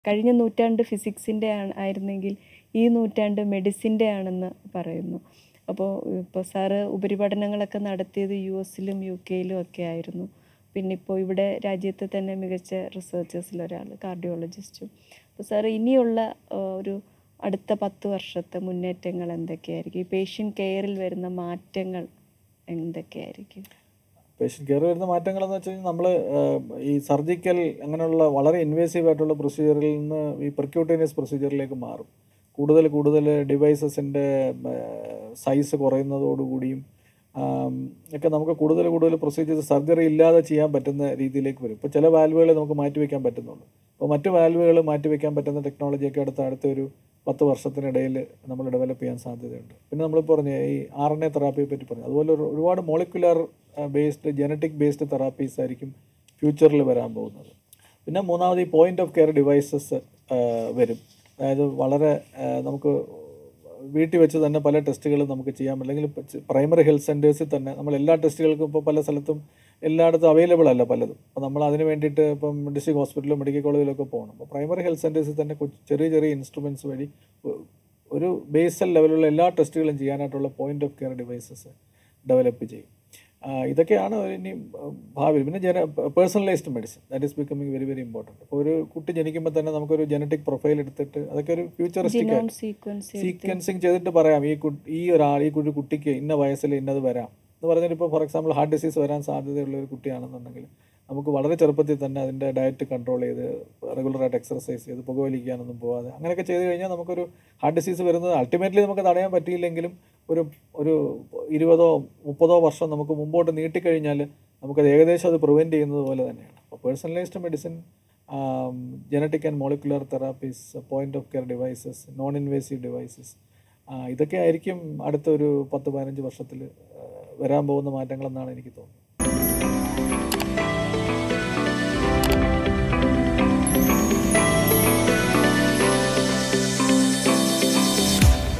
കഴിഞ്ഞ നൂറ്റാണ്ട് ഫിസിക്സിൻ്റെ ആയിരുന്നെങ്കിൽ ഈ നൂറ്റാണ്ട് മെഡിസിൻ്റെ ആണെന്ന് പറയുന്നു അപ്പോൾ ഇപ്പോൾ സാറ് ഉപരിപഠനങ്ങളൊക്കെ നടത്തിയത് യു എസിലും യു കെയിലും ഒക്കെ ആയിരുന്നു പിന്നെ ഇപ്പോൾ ഇവിടെ രാജ്യത്തെ തന്നെ മികച്ച റിസർച്ചേഴ്സിലൊരാൾ കാർഡിയോളജിസ്റ്റും അപ്പോൾ സാർ ഇനിയുള്ള ആ, ഒരു അടുത്ത പത്ത് വർഷത്തെ മുന്നേറ്റങ്ങൾ എന്തൊക്കെയായിരിക്കും ഈ പേഷ്യൻ്റ് കെയറിൽ വരുന്ന മാറ്റങ്ങൾ എന്തൊക്കെയായിരിക്കും പേഷ്യൻ്റ് കെയർ വരുന്ന മാറ്റങ്ങളെന്ന് വെച്ച് കഴിഞ്ഞാൽ നമ്മൾ ഈ സർജിക്കൽ അങ്ങനെയുള്ള വളരെ ഇൻവേസീവ് ആയിട്ടുള്ള പ്രൊസീജിയറിൽ നിന്ന് ഈ പെർക്യൂട്ടേനിയസ് പ്രൊസീജിയറിലേക്ക് മാറും കൂടുതൽ കൂടുതൽ ഡിവൈസസിൻ്റെ സൈസ് കുറയുന്നതോടുകൂടിയും ആം, ഒക്കെ നമുക്ക് കൂടുതൽ കൂടുതൽ പ്രൊസീജിയേഴ്സ് സർജറി ഇല്ലാതെ ചെയ്യാൻ പറ്റുന്ന രീതിയിലേക്ക് വരും ഇപ്പോൾ ചില വാൽവുകൾ നമുക്ക് മാറ്റിവെക്കാൻ പറ്റുന്നുള്ളൂ അപ്പോൾ മറ്റു വാൽവുകൾ മാറ്റിവെക്കാൻ പറ്റുന്ന ടെക്നോളജിയൊക്കെ അടുത്ത അടുത്ത ഒരു പത്ത് വർഷത്തിനിടയിൽ നമ്മൾ ഡെവലപ്പ് ചെയ്യാൻ സാധ്യതയുണ്ട് പിന്നെ നമ്മൾ പറഞ്ഞ ഈ ആർ എൻ എ തെറാപ്പിയെ പറ്റി പറഞ്ഞു അതുപോലെ ഒരു- ഒരുപാട് molecular based genetic based therapies ആയിരിക്കും ഫ്യൂച്ചറിൽ വരാൻ പോകുന്നത് പിന്നെ മൂന്നാമത് ഈ പോയിന്റ് ഓഫ് കെയർ ഡിവൈസസ് വരും അതായത് വളരെ ആ, നമുക്ക് വീട്ടിൽ വെച്ച് തന്നെ പല ടെസ്റ്റുകളും നമുക്ക് ചെയ്യാം അല്ലെങ്കിൽ പ്രൈമറി ഹെൽത്ത് സെൻറ്റേഴ്സിൽ തന്നെ നമ്മൾ എല്ലാ ടെസ്റ്റുകൾക്കും ഇപ്പോൾ പല സ്ഥലത്തും എല്ലായിടത്തും അവൈലബിൾ അല്ല പലതും അപ്പോൾ നമ്മൾ അതിന് വേണ്ടിയിട്ട് ഇപ്പം ഡിസ്ട്രിക്ട് ഹോസ്പിറ്റലിലും മെഡിക്കൽ കോളേജിലൊക്കെ പോകണം അപ്പോൾ പ്രൈമറി ഹെൽത്ത് സെൻറ്റേഴ്സിൽ തന്നെ കൊച്ചു- ചെറിയ ചെറിയ ഇൻസ്ട്രുമെൻറ്റ്സ് വഴി ഒ- ഒരു ബേസൽ ലെവലുള്ള എല്ലാ ടെസ്റ്റുകളും ചെയ്യാനായിട്ടുള്ള point of care devices develop ചെയ്യും ആ, ഇതൊക്കെയാണ് ഇനി ഭാവിയിൽ പിന്നെ ജന personalised medicine that is becoming very very important അപ്പോൾ ഒരു കുട്ടി ജനിക്കുമ്പോൾ തന്നെ നമുക്കൊരു ജനറ്റിക് പ്രൊഫൈൽ എടുത്തിട്ട് അതൊക്കെ ഒരു ഫ്യൂച്ചറിസ്റ്റിക് ജിനോം സീക്വൻസ് സീക്വൻസിങ് ചെയ്തിട്ട് പറയാം ഈ കുട്ടി ഈ ഒരാൾ ഈ കുട്ടി കുട്ടിക്ക് ഇന്ന വയസ്സിൽ ഇന്നത് വരാം എന്ന് പറഞ്ഞാൽ ഇപ്പോൾ ഫോർ എക്സാമ്പിൾ ഹാർട്ട് ഡിസീസ് വരാൻ സാധ്യതയുള്ള ഒരു കുട്ടിയാണെന്നുണ്ടെങ്കിൽ നമുക്ക് വളരെ ചെറുപ്പത്തിൽ തന്നെ അതിൻ്റെ ഡയറ്റ് കൺട്രോൾ ചെയ്ത് റെഗുലറായിട്ട് എക്സർസൈസ് ചെയ്ത് പുകവലിക്കാനൊന്നും പോകാതെ അങ്ങനെയൊക്കെ ചെയ്ത് കഴിഞ്ഞാൽ നമുക്കൊരു ഹാർട്ട് ഡിസീസ് വരുന്നത് അൾട്ടിമേറ്റ്ലി നമുക്ക് തടയാൻ പറ്റിയില്ലെങ്കിലും ഒരു ഒരു ഇരുപതോ മുപ്പതോ വർഷം നമുക്ക് മുമ്പോട്ട് നീട്ടിക്കഴിഞ്ഞാൽ നമുക്കത് ഏകദേശം അത് പ്രിവെൻറ്റ് ചെയ്യുന്നത് പോലെ തന്നെയാണ് അപ്പോൾ personalised medicine genetic and molecular therapies point of care devices non invasive devices ഇതൊക്കെ ആയിരിക്കും അടുത്ത ഒരു പത്ത് പതിനഞ്ച് വർഷത്തിൽ വരാൻ പോകുന്ന മാറ്റങ്ങളെന്നാണ് എനിക്ക് തോന്നുന്നത്